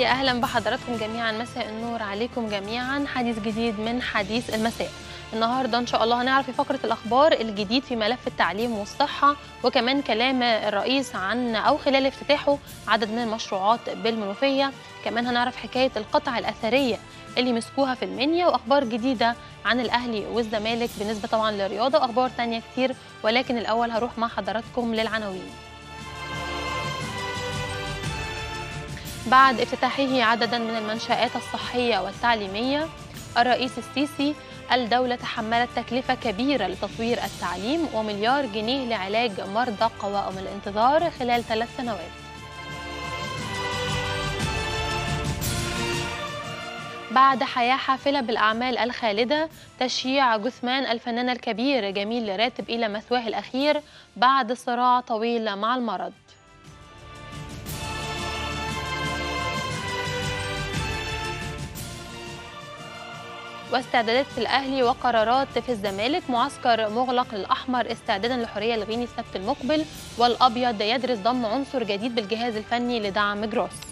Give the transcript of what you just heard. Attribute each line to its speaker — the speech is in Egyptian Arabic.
Speaker 1: يا اهلا بحضراتكم جميعا مساء النور عليكم جميعا حديث جديد من حديث المساء النهارده ان شاء الله هنعرف في فقره الاخبار الجديد في ملف التعليم والصحه وكمان كلام الرئيس عن او خلال افتتاحه عدد من المشروعات بالمنوفيه كمان هنعرف حكايه القطع الاثريه اللي مسكوها في المنيا واخبار جديده عن الاهلي والزمالك بالنسبه طبعا للرياضه واخبار تانية كتير ولكن الاول هروح مع حضراتكم للعناوين بعد افتتاحه عددا من المنشآت الصحية والتعليمية الرئيس السيسي الدولة تحملت تكلفة كبيرة لتطوير التعليم ومليار جنيه لعلاج مرضى قوائم الانتظار خلال ثلاث سنوات بعد حياة حافلة بالأعمال الخالدة تشييع جثمان الفنان الكبير جميل راتب إلى مثواه الأخير بعد صراع طويل مع المرض واستعدادات في الاهلي وقرارات في الزمالك معسكر مغلق للاحمر استعدادا لحوريه الغيني السبت المقبل والابيض يدرس ضم عنصر جديد بالجهاز الفني لدعم جروس